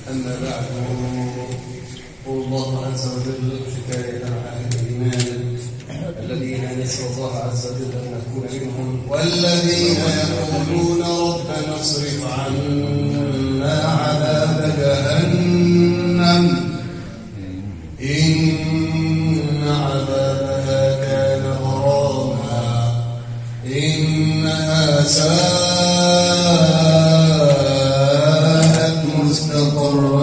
أما بعد قول الله عز وجل حكاية عن أهل الإيمان الذين نسأل الله عز وجل أن نكون منهم والذين يقولون ربنا اصرف عنا عذاب جهنم إن عذابها كان غراما إنها ساءت مستقرا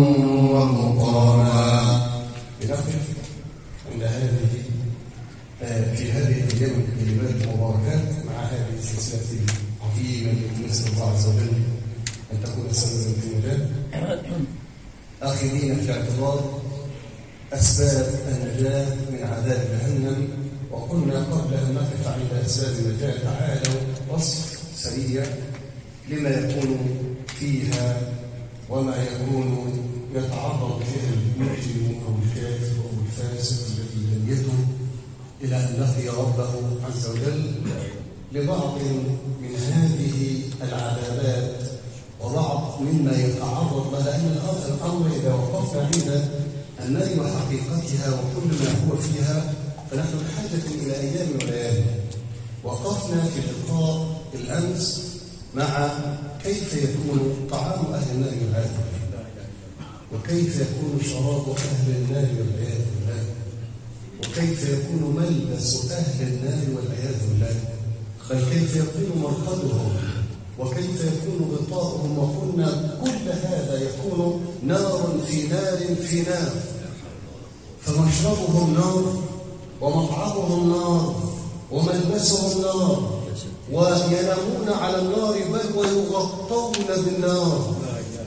ومقاما لنقف عند هذه آه، في هذه الأيام الكلمات المباركات مع هذه السلسلة العظيمة التي نسأل الله عز وجل أن تكون سببا في مجال آخذين في الاعتبار أسباب النجاة من عذاب جهنم وقلنا قبل أن نقف عند أسباب النجاة تعالوا وصف سريع لما يكون فيها وما يكون يتعرض فيها المجرم أو الكافر أو الفاسق الذي لم يتب إلى أن لقي ربه عز وجل لبعض من هذه العذابات وبعض مما يتعرض لها لأن الأمر إذا وقفنا عند النار وحقيقتها وكل ما هو فيها فنحن بحاجة إلى أيام وليالي وقفنا في لقاء الأمس مع كيف يكون طعام أهل النار والعياذ بالله وكيف يكون شراب أهل النار والعياذ بالله وكيف يكون ملبس أهل النار والعياذ بالله بل كيف يكون مرقدهم وكيف يكون غطاؤهم وقلنا كل هذا يكون نار في نار في نار فمشربهم نار ومطعمهم نار وملبسهم نار وينامون على النار بل ويغطون بالنار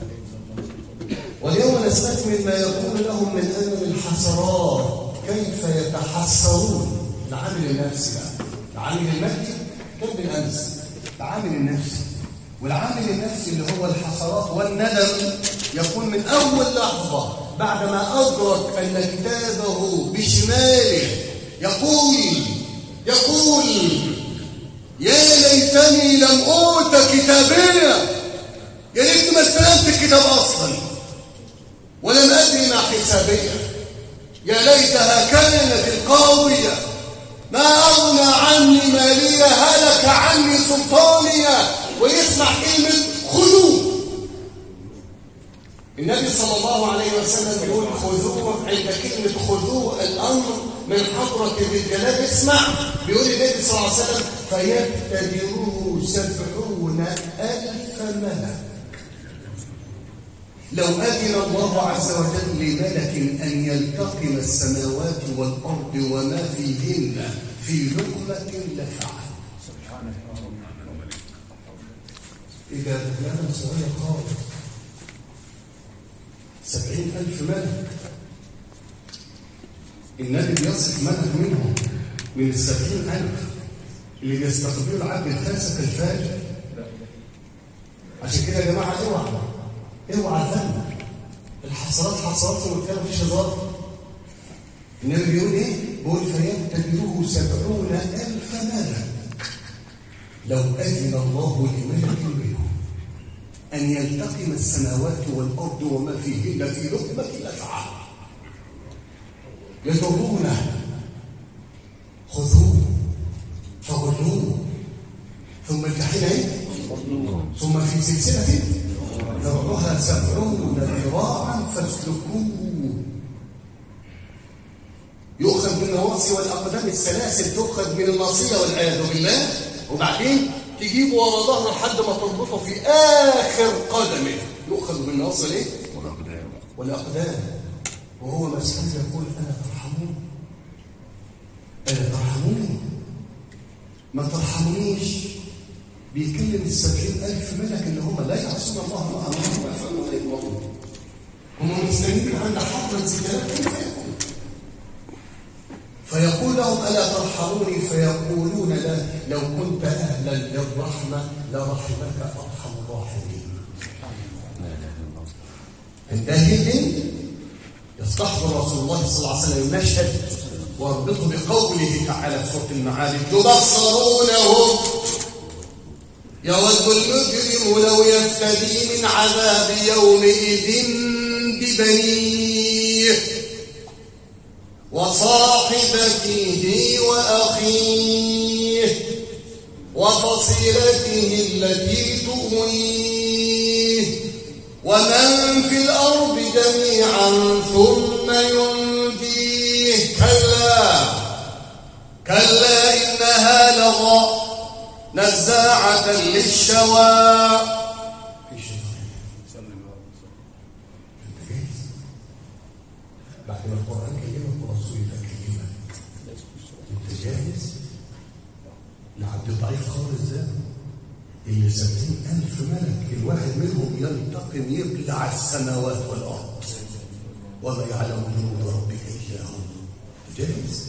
واليوم نستكمل ما يكون لهم من ألم الحسرات كيف يتحسرون العامل النفسي بقى العامل المادي كان بالأمس العامل النفسي والعامل النفسي اللي هو الحسرات والندم يكون من أول لحظة بعدما أدرك أن كتابه بشماله يقول يقول يا ليتني لم أوت كتابية يا ليت ما استلمت الكتاب أصلا ولم أدري ما حسابية يا ليتها كانت القاضية ما أغنى عني مالية هلك عني سلطانية ويسمع كلمة خذوه النبي صلى الله عليه وسلم يقول خذوه عند كلمة خذوه الأمر من حضرة ذي الجلال اسمع بيقول النبي صلى الله عليه وسلم فيبتدروه سبعون ألف ملك لو أذن الله عز وجل لملك أن يلتقم السماوات والأرض وما فيهن في لقمة لفعل إذا بلغنا صغير خالص سبعين ألف ملك النبي بيصف ملك منهم من السبعين ألف اللي بيستقبلوا العبد الفاسق الفاجر عشان كده يا جماعة اوعى اوعى ذنب الحصرات حصرات والكلام مفيش هزار النبي بيقول ايه؟ بيقول فيبتدئه سبعون ألف ملك لو أذن الله لملك منهم أن يلتقم السماوات والأرض وما فيهن في لقمة الأفعال يضرونه خذوه فغلوه ثم الجحيم ايه؟ ثم في سلسلة ذرعها سبعون ذراعا فاسلكوه يؤخذ من النواصي والأقدام السلاسل تؤخذ من الناصية والعياذ بالله وبعدين تجيبه ورا ظهره لحد ما تربطه في آخر قدمه يؤخذ من النواصي الايه؟ والأقدام وهو مسؤول يقول أنا ترحمون أنا ترحموني ما ترحمونيش بيكلم السبعين ألف ملك اللي هم لا يعصون الله ما أمرهم ويفعلون ما يؤمرون هم مستنيين عند حضرة زكاة كيف يكون فيقول لهم ألا ترحموني فيقولون لا لو كنت أهلا للرحمة لرحمك أرحم الراحمين عندئذ يستحضر رسول الله صلى الله عليه وسلم المشهد واربطه بقوله تعالى في سوره المعارج يبصرونهم يود المجرم لو يفتدي من عذاب يومئذ ببنيه وصاحبته وأخيه وفصيلته التي تؤويه ومن في الأرض جميعا ثم ينجيه كلا كلا إنها لغى نزاعة للشوى بعد ما القرآن كلمك ورسول الله كلمك انت جاهز لعبد الضعيف خالص ده اللي سبعين ألف ملك الواحد منهم ينتقم يبلع السماوات والأرض وما يعلم جنود ربك إلا هو جاهز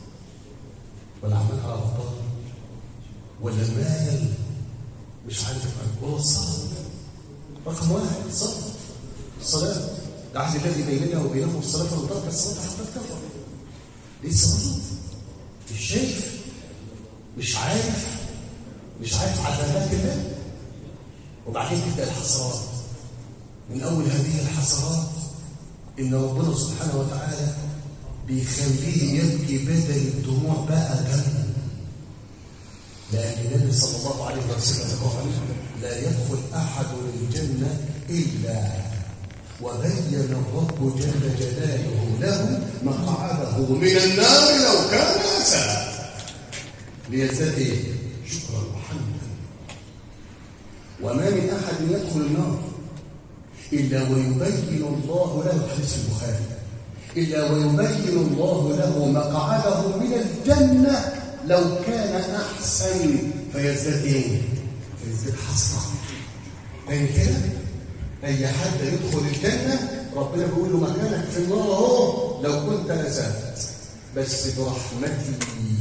ولا عمال على بطال ولا المال مش عارف ولا الصلاة رقم واحد الصلاة الصلاة العهد الذي بيننا وبينهم الصلاة فمن ترك الصلاة فقد كفر لسه موجود مش شايف مش عارف مش عارف عذابات الله وبعدين تبدا الحسرات من اول هذه الحسرات ان ربنا سبحانه وتعالى بيخليه يبكي بدل الدموع بقى دم لأن النبي صلى الله عليه وسلم قال لا يدخل أحد الجنة إلا وبين الرب جل جلاله له مقعده من النار لو كان أسى ليزداد شكرا وحمدا وما من أحد يدخل النار إلا ويبين الله له حديث البخاري إلا ويبين الله له مقعده من الجنة لو كان أحسن فيزداد إيه؟ فيزداد حسرة يعني كده أي حد يدخل الجنة ربنا بيقول له مكانك في النار أهو لو كنت نزلت بس برحمتي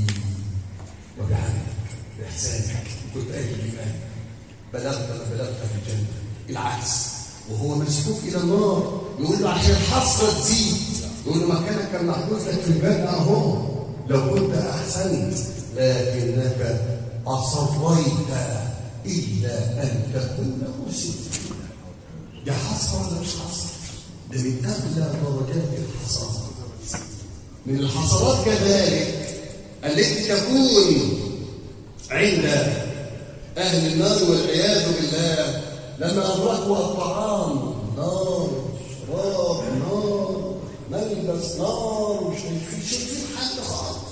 وبعملك بإحسانك كنت أهل الإيمان بلغت ما بلغت في الجنة العكس وهو مسحوق إلى النار يقول له عشان حسرة تزيد يقول له مكانك كان محجوز لك في الجنة أهو لو كنت أحسنت لكنك أصريت إلا أن تكون مسلما ده حسرة ولا مش حسرة؟ ده من أغلى درجات الحسرات من الحسرات كذلك التي تكون عند أهل النار والعياذ بالله لما أدركوا الطعام نار شراب نار ملبس نار مش شايفين حد خالص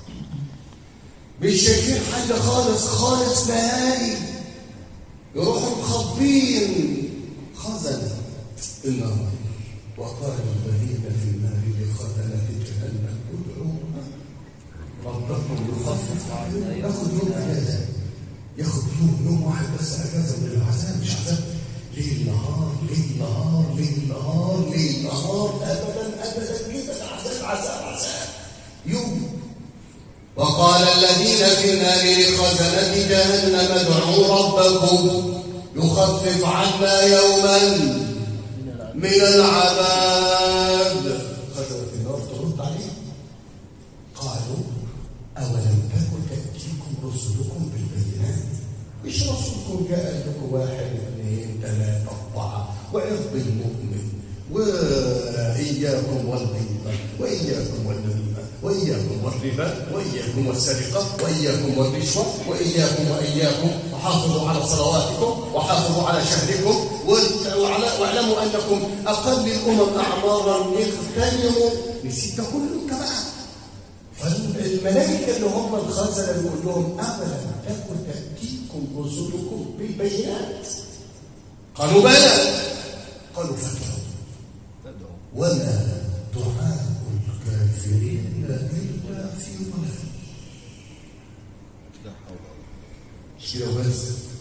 مش شايفين حد خالص خالص نهائي يروحوا مخبين خزن النار وقال الذين في النار لخزنة جهنم ادعوا ربكم يخفف عنهم ياخد يوم اجازه ياخد يوم يوم واحد بس اجازه من العذاب مش عذاب ليل نهار ليل نهار ليل نهار ليل نهار ابدا ابدا كده عذاب عذاب عذاب يوم وقال الذين في النار لخزنة جهنم ادعوا ربكم يخفف عنا يوما من العذاب خزنة النار ترد عليه قالوا أولم تكن تأتيكم رسلكم بالبينات مش رسولكم جاء لكم واحد اثنين ثلاثة أربعة وعرض المؤمن وإياكم والغيبة وإياكم والنميمة وإياكم والربا وإياكم والسرقة وإياكم والرشوة وإياكم وإياكم وحافظوا على صلواتكم وحافظوا على شهركم واعلموا أنكم أقل الأمم أعمارا اغتنموا نسيت كله كمان فالملائكة اللي هم الخزنة بيقول لهم أبدا تكن تأتيكم رسلكم بالبينات قالوا بلى قالوا فادعوا وما دعاء الكافرين إلا في ضلال كده بس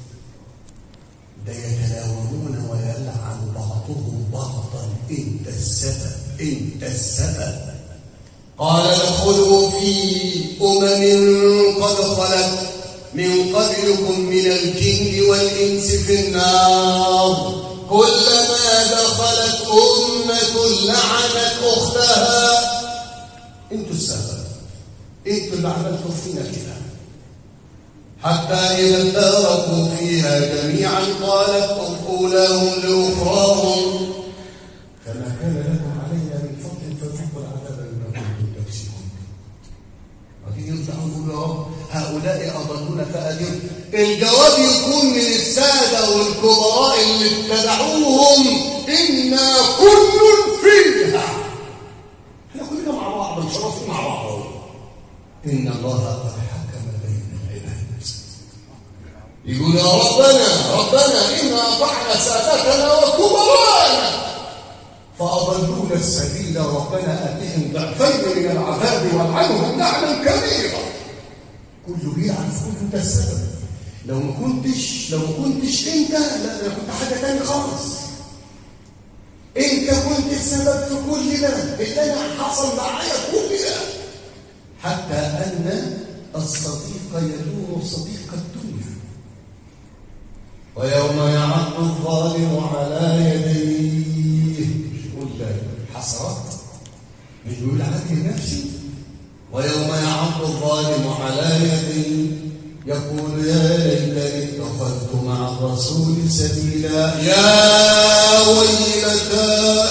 ده يتلاومون ويلعن بعضهم بعضا انت السبب انت السبب قال ادخلوا في امم قد خلت من قبلكم من الجن والانس في النار كلما دخلت امه لعنت اختها انتوا السبب انتوا اللي عملتوا فينا كده حتى إذا اداركوا فيها جميعا قالت أولاهم لأخراهم فما كان لكم علينا من فضل فذوقوا العذاب بما كنتم تكسبون وبعدين يطلعوا يقولوا يا رب هؤلاء أضلونا فأدروا الجواب يكون من السادة والكبراء اللي اتبعوهم إنا كل فيها احنا كلنا مع بعض مشرفين مع بعض إن الله قد حكم بين العباد يقول يا ربنا ربنا إنا أطعنا سادتنا وكبراءنا فأضلونا السبيل ربنا آتهم ضعفين من العذاب والعنهم لعنا كبيرا كله بيعرف كله انت السبب لو ما كنتش لو ما كنتش انت لا ده كنت حاجه ثانيه خالص انت كنت السبب في كل ده اللي انا حصل معايا كل ده حتى ان الصديق يدور صديق الدنيا ويوم يعض الظالم على يديه يقول حسرات مش بيقول عدل نفسي ويوم يعض الظالم على يديه يقول يا ليتني اتخذت مع الرسول سبيلا يا ويلتى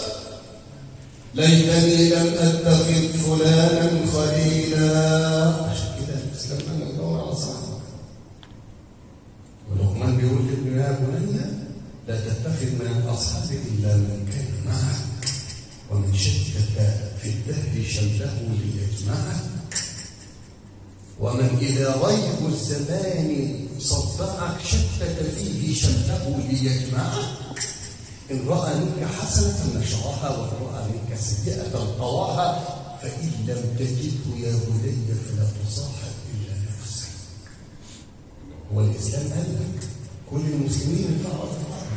ليتني لم اتخذ فلانا خليلا عشان كده الاسلام انا بدور على صاحبك ولقمان بيقول لابنه يا بني لا تتخذ من الاصحاب الا من كان معك ومن شتت في الدهر شمله ليجمعك ومن إذا ريب الزمان صدعك شتت فيه شمله ليجمعك إن رأى منك حسنة نشرها وإن رأى منك سيئة طواها فإن لم تجده يا بني فلا تصاحب إلا نفسك هو الإسلام قال لك كل المسلمين ينفعوا أطفال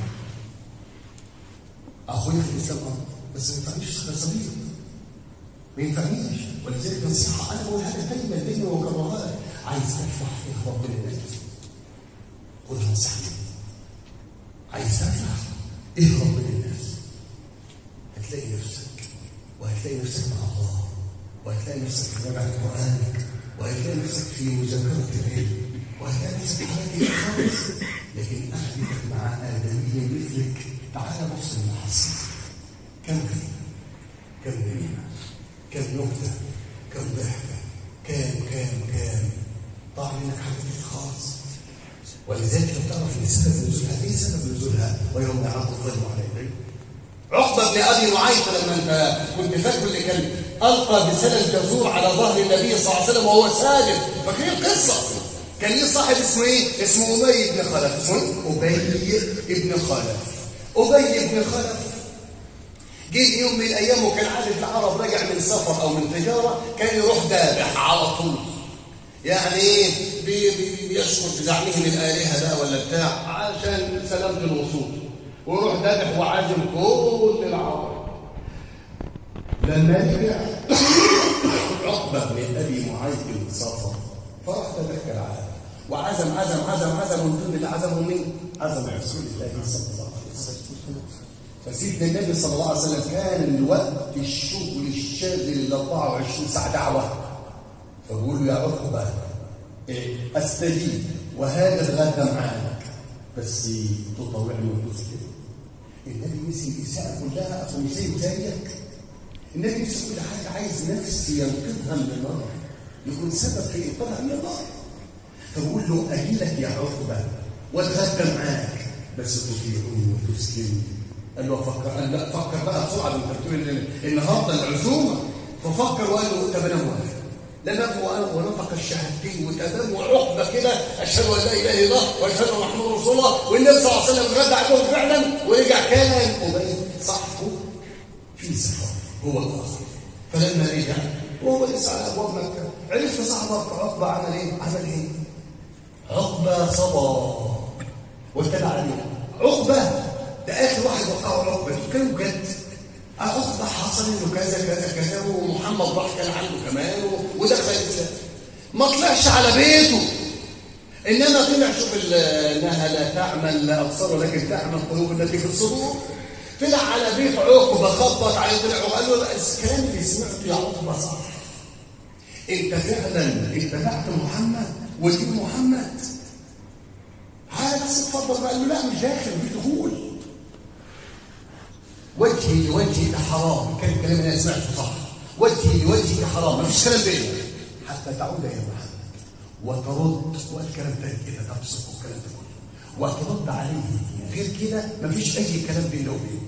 أخويا في الإسلام أمر بس ما ينفعنيش صغير ما ينفعنيش ولذلك نصيحة أنا بقولها لك دايما دايما وكررها عايز تفرح إيه ربنا الناس قولها نصيحة عايز تفرح إيه ربنا الناس هتلاقي نفسك وهتلاقي نفسك مع الله وهتلاقي نفسك في مراجعة القرآن وهتلاقي نفسك في مذاكرة العلم وهتلاقي نفسك في حاجات كتير خالص لكن قعدتك مع آدمية مثلك تعالى بص المحصن كم كلمة كم جريمة كم نكتة كم ضحكة كام كام كام طبعا منك حاجات خالص ولذلك لو تعرف ان سبب نزولها ايه سبب نزولها ويوم يعرض الظلم على يديه عقبه بن ابي معيط لما انت كنت فاكر اللي كان القى بسلم جزور على ظهر النبي صلى الله عليه وسلم وهو سالم فاكرين القصه كان ليه صاحب اسمه ايه؟ اسمه ابي بن خلف اسمه ابي بن خلف ابي بن خلف جه يوم من الايام وكان عارف العرب راجع من سفر او من تجاره كان يروح ذابح على طول يعني ايه بي بي بيشكر بزعمهم الالهه ده ولا بتاع عشان سلامه الوصول ويروح ذابح وعازم كل العرب لما رجع عقبه بن ابي معيط بن سفر فراح تذكر عاد وعزم عزم عزم عزم من ضمن اللي عزمهم مين؟ عزم رسول الله صلى الله عليه وسلم فسيدنا النبي صلى الله عليه وسلم كان الوقت الشغل الشاغل ال 24 ساعه دعوه فبقول له يا عقبه إيه استجيب وهذا الغدا معاك بس تطوعني وتسلم النبي نسي الاساءه كلها اصلا مش زيه زيك النبي نسي كل حاجه عايز نفسي ينقذها من النار يكون سبب في انقاذها من النار فبقول له اجيلك يا عقبه واتغدى معاك بس تطيعني وتسلمني قال له فكر قال لا فكر بقى بسرعه انت بتقول النهارده العزومه ففكر وقال له طب انا موافق لما ونطق الشهادتين وتمام وعقبه كده اشهد ان لا اله الا الله واشهد ان محمدا رسول الله والنبي صلى الله عليه وسلم غدا عليهم فعلا ورجع كان ابي صاحبه في سفر هو الاخر فلما رجع وهو لسه على ابواب مكه عرف صاحبك عقبه عمل ايه؟ عمل ايه؟ عقبه صبا واتبع عليه عقبه ده اخر واحد وقعه عقبه كان بجد عقبه حصل انه كذا كذا كذا ومحمد راح كان عنده كمان ودخل الاسلام ما طلعش على بيته انما طلع شوف انها لا تعمل ابصار ولكن تعمل قلوب التي في الصدور طلع على بيت عقبه خبط عليه طلع وقال له الكلام اللي سمعته يا عقبه صح انت فعلا اتبعت محمد ودين محمد عاد اتفضل قال له لا مش داخل في دخول وجهي لوجهك حرام كان الكلام اللي انا سمعته صح وجهي لوجهك حرام ما فيش كلام بيننا حتى تعود الى محمد وترد والكلام ده كده تبصق والكلام ده كله وترد عليه غير كده ما فيش اي كلام بينه وبينه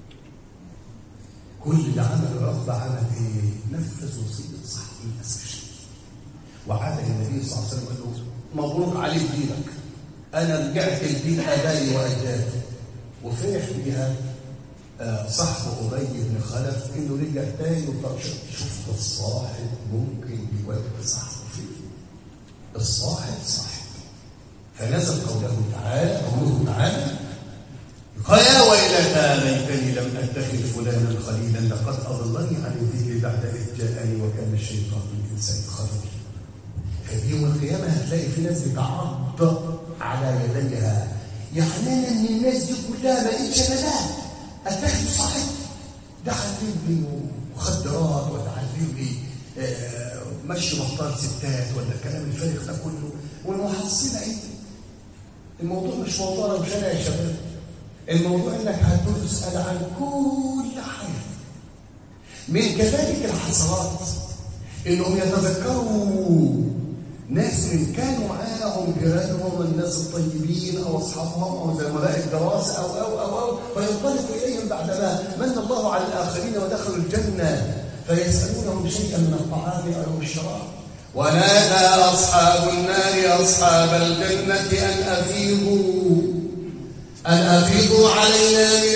كل اللي عمله الرب عمل ايه؟ نفذ وصيه صاحبه الاسكشي وعاد النبي صلى الله عليه وسلم قال له مبروك عليك دينك انا رجعت لدين ابائي واجدادي وفرح بيها آه، صاحبه ابي بن خلف انه رجع تاني وطب شوف الصاحب ممكن يودي صاحبه فين الصاحب صاحب فنزل قوله تعالى قوله تعالى فيا ويلتى ليتني لم اتخذ فلانا خليلا لقد اضلني عن الذكر بعد اذ جاءني وكان الشيطان للانسان خذولا ففي يوم القيامه هتلاقي في ناس بتعض على يديها يعني انا من الناس دي كلها ما لقيتش انا لا اتخذ صاحب ده علم لي مخدرات ولا علم لي آه، مشي بطال ستات ولا الكلام الفارغ ده كله والمحصله ايه؟ الموضوع مش موضوع مش انا يا شباب الموضوع انك هتسال عن كل حاجه من كذلك الحسرات انهم يتذكروا ناس من كانوا معاهم جيرانهم الناس الطيبين او اصحابهم او زملاء الدراسه او او او او فينطلق اليهم بعدما من الله على الاخرين ودخلوا الجنه فيسالونهم شيئا من الطعام او الشراب ونادى اصحاب النار اصحاب الجنه ان افيضوا أن أفيضوا علينا من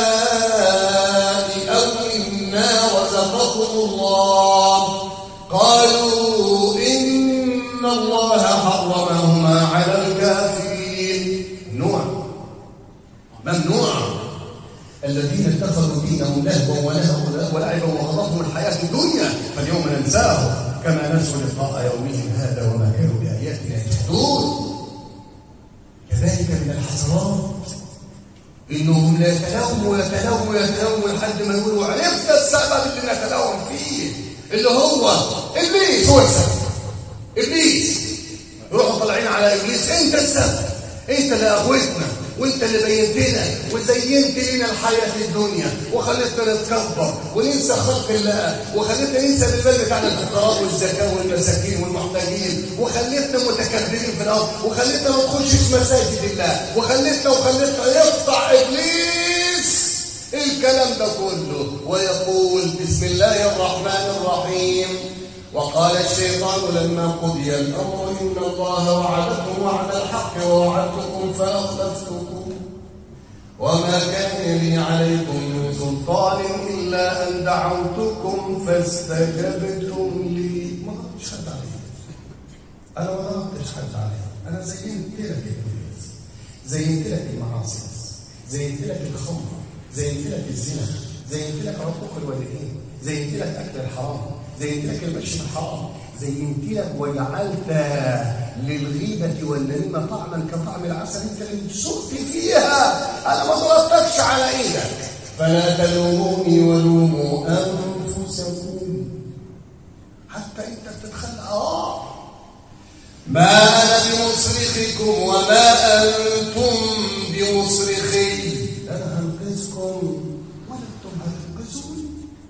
الماء أو مما رزقكم الله قالوا إن الله حرمهما على الكافرين ممنوع ممنوع الذين اتخذوا دينهم لهوا ولهوا ولعبا وغرتهم الحياة الدنيا فاليوم ننساهم كما نسوا لقاء يومهم هذا وما كانوا بآياتنا يجحدون كذلك من الحسرات انهم لا يتلوموا يتلوموا يتلوموا لحد ما يقولوا عرفنا السبب اللي نتلوم فيه اللي هو ابليس هو السبب ابليس روحوا طالعين على ابليس انت السبب انت اللي اغويتنا وانت اللي بينت لنا وزينت لنا الحياه الدنيا وخلتنا نتكبر وننسى خلق الله وخلتنا ننسى البال بتاعنا الفقراء والزكاه والمساكين والمحتاجين وخلتنا متكبرين في الارض وخلتنا ما نخشش مساجد الله وخلتنا وخلتنا يقطع ابليس الكلام ده كله ويقول بسم الله الرحمن الرحيم وقال الشيطان لما قضي الامر ان الله وعدكم وعد الحق ووعدتكم فاخلفتكم وما كان لي عليكم من سلطان الا ان دعوتكم فاستجبتم لي ما ضغطتش حد عليا انا ما ضغطتش حد عليا انا زينت لك الابليس زينت لك المعاصي زينت لك الخمر زينت لك الزنا زينت لك عقوق الوالدين زينت لك اكل الحرام زينت لك المشي في الحرام زينت لك وجعلت للغيبة والنميمة طعما كطعم العسل انت اللي سقت فيها انا ما ضربتكش على ايدك فلا تلوموني ولوموا انفسكم حتى انت بتتخلى اه ما انا بمصرخكم وما انتم بمصرخي انا هنقذكم ولا انتم هتنقذوني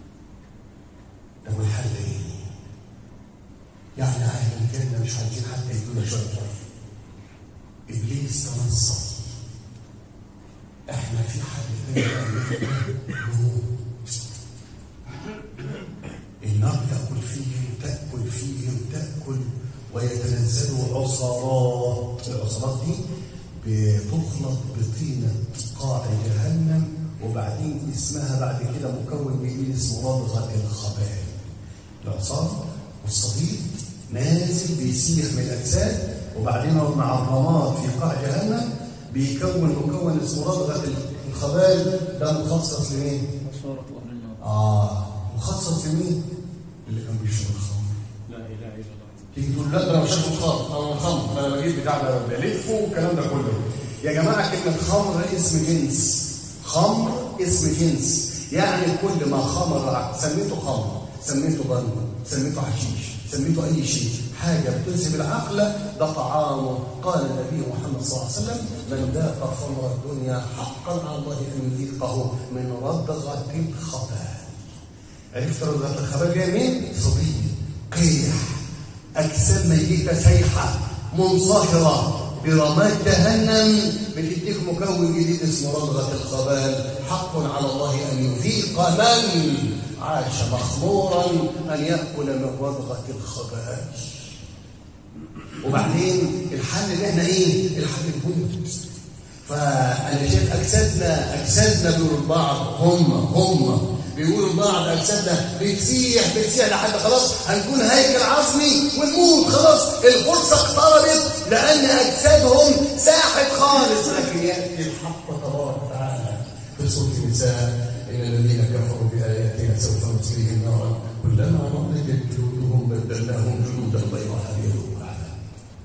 طب والحل ايه؟ يعني اهل الجنه مش عايزين حتى يدونا شويه طيب ابليس تنصر احنا في حل تاني نموت النار تاكل فيهم تاكل فيهم تاكل ويتنزلوا عصارات العصارات دي بتخلط بطينه قاع جهنم وبعدين اسمها بعد كده مكون جديد اسمه رضغه الخبال العصار والصديد نازل بيسيح من الاجساد وبعدين مع الرماد في قاع جهنم بيكون مكون اسمه رضغه الخبال ده مخصص لمين؟ مصورة أهل النار اه مخصص لمين؟ اللي كان بيشرب الخمر لا إله إلا الله تيجي تقول لا ده انا مش هشرب خمر انا خمر انا بجيب بتاع ده بلفه والكلام ده كله يا جماعه كلمه خمر اسم جنس خمر اسم جنس يعني كل ما خمر سميته خمر سميته بن سميته حشيش سميته اي شيء حاجة بتذهب العقل ده طعامه قال النبي محمد صلى الله عليه وسلم من ذاق خمر الدنيا حقا على الله أن يذيقه من ردغة الخبال عرفت ردغة الخبال جاية مين؟ صبي قيح أجسام ميتة سيحة منصهرة برماد جهنم بتديك مكون جديد اسمه ردغة الخبال حق على الله أن يذيق من عاش مخمورا أن يأكل من ردغة الخبال وبعدين الحل اللي احنا ايه الحل الجهد فانا شايف اجسادنا اجسادنا بيقولوا لبعض هم هم بيقولوا لبعض اجسادنا بتسيح بتسيح لحد خلاص هنكون هيكل عظمي ونموت خلاص الفرصه اقتربت لان اجسادهم ساحت خالص لكن ياتي الحق تبارك وتعالى في سوره النساء ان الذين كفروا باياتنا سوف نصليهم نارا كلما نضجت جلودهم بدلناهم جلودا غيرها ليذوقوا العذاب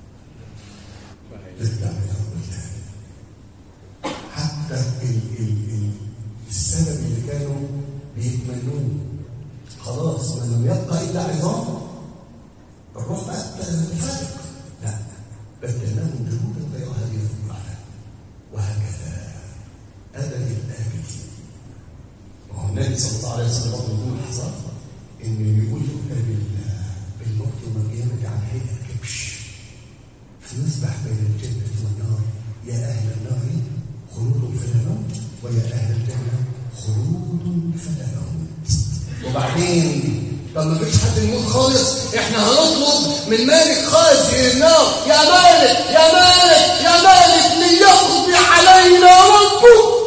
ترجع من اول تاني حتى ال ال ال السبب اللي كانوا بيتمنوه خلاص ما لم يبقى الا عظام الروح بقى فارق لا بدلناهم جلودا غيرها ليذوقوا العذاب وهكذا ابد الابدين وهو النبي صلى الله عليه وسلم برضه يقول لحظات ان يقول يؤتى بالموت يوم القيامه عن هيئه كبش فنسبح بين الجنة والنار يا أهل النار خلود فلا موت ويا أهل الجنة خلود فلا موت وبعدين طب ما فيش حد يموت خالص احنا هنطلب من مالك خازن النار يا مالك يا مالك يا مالك ليقضي علينا ربك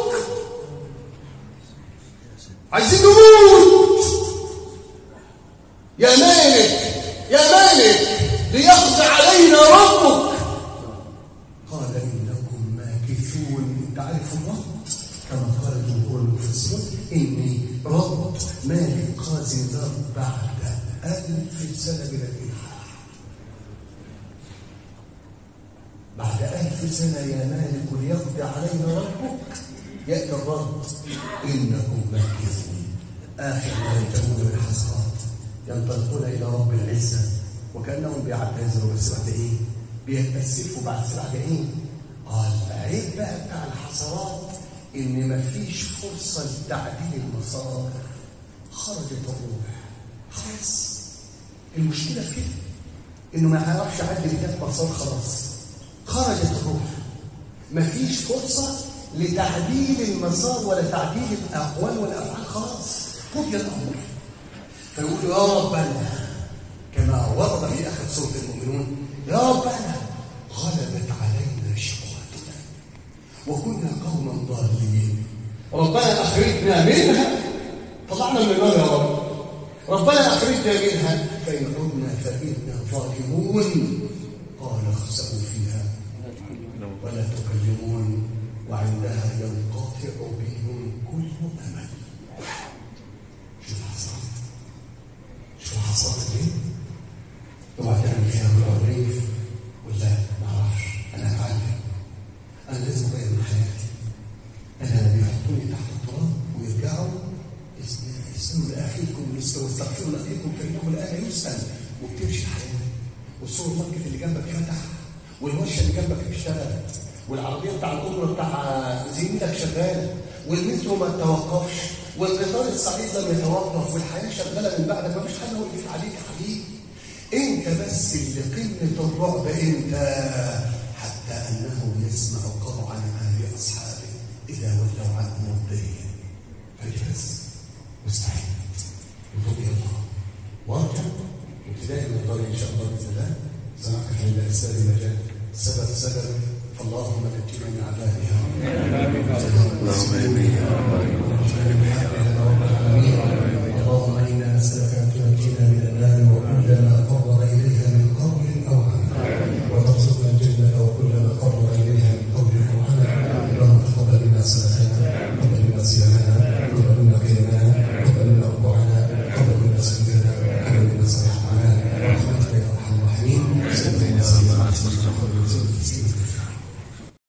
عايزين نموت يا مالك يا مالك ليقضي علينا ربك قال انكم ماكثون انت عارف الرد كما قال جمهور المفسرين اني رد مالك قاضي النار بعد ألف سنة من الإلحاح بعد ألف سنة يا مالك ليقضي علينا ربك يأتي الرد إنكم ماكثون آخر ما ينتهون من الحسرات ينطلقون إلى رب العزة وكأنهم بيعتذروا بس بعد إيه؟ بيتأسفوا بعد بعد إيه؟ قال العيب بقى بتاع الحسرات إن مفيش فرصة لتعديل المسار خرجت الروح خلاص المشكلة في كده إنه ما يعرفش يعدل هناك مسار خلاص خرجت الروح مفيش فرصة لتعديل المسار ولا تعديل الأقوال والأفعال خلاص قضي الأمر فيقول يا ربنا كما ورد في آخر سورة المؤمنون يا ربنا غلبت علينا شقوتنا وكنا قوما ضالين ربنا أخرجنا منها طلعنا من النار يا رب ربنا أخرجنا منها فإن عدنا فإنا ظالمون قال اخسئوا فيها ولا تكلمون وعندها ينقطع بهم كل أمل شوف حصلت شوف حصلت ليه اوعى تعمل فيها بالعريف ولا ما اعرفش انا اتعلم انا لازم اغير من حياتي انا بيحطوني تحت التراب ويرجعوا اسالوا لاخيكم واستغفروا لاخيكم فانه الان يسال وبتمشي الحياه والسوبر ماركت اللي جنبك فتح والورشه اللي جنبك اشتغلت والعربيه بتاع الاجره بتاع زميلك شغاله والمترو ما توقفش والقطار الصعيد لم يتوقف والحياه شغاله من بعدك ما فيش حاجه وقفت عليك يا حبيبي انت بس اللي قمه الرعب انت حتى انه يسمع قطعا عن اصحابه اذا ولوا عنه مبدئيا فاجلس مستعد وتوب الله وارجع وابتداء من الطريق ان شاء الله باذن الله سنقف عند اسباب المجال سبب سبب فاللهم نجنا من عذابها اللهم امين يا رب اللهم انا نسالك ان تنجينا من النار